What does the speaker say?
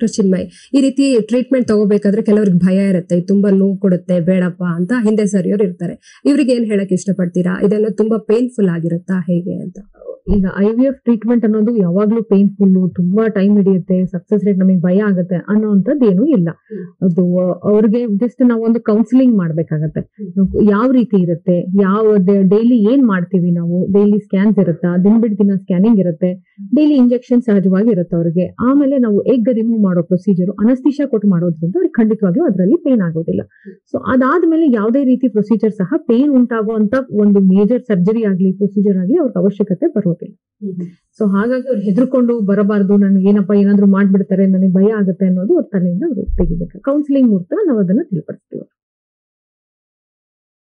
doctor Chinmay ಈ ರೀತಿ treatment ತಗೋಬೇಕಾದ್ರೆ ಕೆಲವ್ರಿಗೆ ಭಯ ಇರುತ್ತೆ ಇದು ತುಂಬಾ ನೋವು ಕೊಡುತ್ತೆ ಬೇಡಪ್ಪ ಅಂತ ಹಿಂದೆ ಸರಿಯೋರು ಇರ್ತಾರೆ ಇವ್ರಿಗೆ ಏನ್ ಹೇಳಕ್ ಇಷ್ಟಪಡ್ತೀರಾ ಇದನ್ನು ತುಂಬಾ ಪೇನ್ಫುಲ್ ಆಗಿರುತ್ತಾ ಹೇಗೆ ಅಂತ ಈಗ ಐ ವಿ ಎಫ್ ಟ್ರೀಟ್ಮೆಂಟ್ ಅನ್ನೋದು ಯಾವಾಗ್ಲೂ ಪೇನ್ಫುಲ್ ತುಂಬಾ ಟೈಮ್ ಹಿಡಿಯುತ್ತೆ ಸಕ್ಸಸ್ ರೇಟ್ ನಮಗೆ ಭಯ ಆಗುತ್ತೆ ಅನ್ನೋಂಥದ್ದು ಏನೂ ಇಲ್ಲ ಅದು ಅವ್ರಿಗೆ ಜಸ್ಟ್ ನಾವು ಒಂದು ಕೌನ್ಸಿಲಿಂಗ್ ಮಾಡ್ಬೇಕಾಗತ್ತೆ ಯಾವ ರೀತಿ ಇರುತ್ತೆ ಯಾವ ಡೈಲಿ ಏನ್ ಮಾಡ್ತೀವಿ ನಾವು ಡೈಲಿ ಸ್ಕ್ಯಾನ್ಸ್ ಇರುತ್ತಾ ದಿನ ಬಿಟ್ಟು ದಿನ ಸ್ಕ್ಯಾನಿಂಗ್ ಇರುತ್ತೆ ಡೈಲಿ ಇಂಜೆಕ್ಷನ್ ಸಹಜವಾಗಿ ಇರುತ್ತೆ ಅವ್ರಿಗೆ ಆಮೇಲೆ ನಾವು ಎಗ್ ರಿಮೂವ್ ಮಾಡೋ ಪ್ರೊಸೀಜರ್ ಅನಸ್ತಿಷಾ ಕೊಟ್ಟು ಮಾಡೋದ್ರಿಂದ ಅವ್ರಿಗೆ ಖಂಡಿತವಾಗ್ಲೂ ಅದರಲ್ಲಿ ಪೇನ್ ಆಗೋದಿಲ್ಲ ಸೊ ಅದಾದ್ಮೇಲೆ ಯಾವುದೇ ರೀತಿ ಪ್ರೊಸೀಜರ್ ಸಹ ಪೇನ್ ಉಂಟಾಗುವಂತ ಒಂದು ಮೇಜರ್ ಸರ್ಜರಿ ಆಗ್ಲಿ ಪ್ರೊಸೀಜರ್ ಆಗ್ಲಿ ಅವ್ರಿಗೆ ಅವಶ್ಯಕತೆ ಬರೋದಿಲ್ಲ ಸೊ ಹಾಗಾಗಿ ಅವ್ರು ಹೆದರ್ಕೊಂಡು ಬರಬಾರ್ದು ನನಗೆ ಏನಪ್ಪ ಏನಾದ್ರು ಮಾಡ್ಬಿಡ್ತಾರೆ ನನಗೆ ಭಯ ಆಗುತ್ತೆ ಅನ್ನೋದು ಅವ್ರ ತಲೆಯಿಂದ ಅವರು ತೆಗಿಬೇಕು ಕೌನ್ಸಿಲಿಂಗ್ ಮೂಲಕ ನಾವು ಅದನ್ನ ತಿಳಿಪಡಿಸ್ತೀವಿ